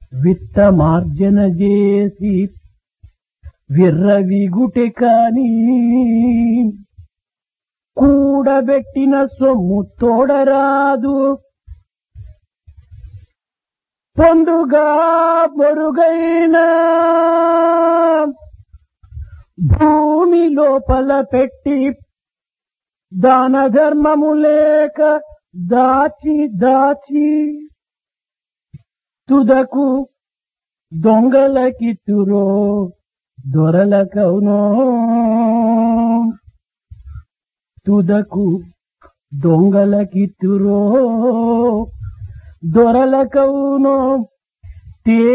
విత్తమార్జన చేసి విర్రవిగుటె కాని కూడబెట్టిన సొమ్ము తోడరాదు పొందుగా పొరుగైన భూమి లోపల పెట్టి దాన ధర్మము లేక దాచి దాచి తుదకు దొంగలకిత్తురో దొరలకవునో తుదకు దొంగలకిత్తురో దొరలకవునో తే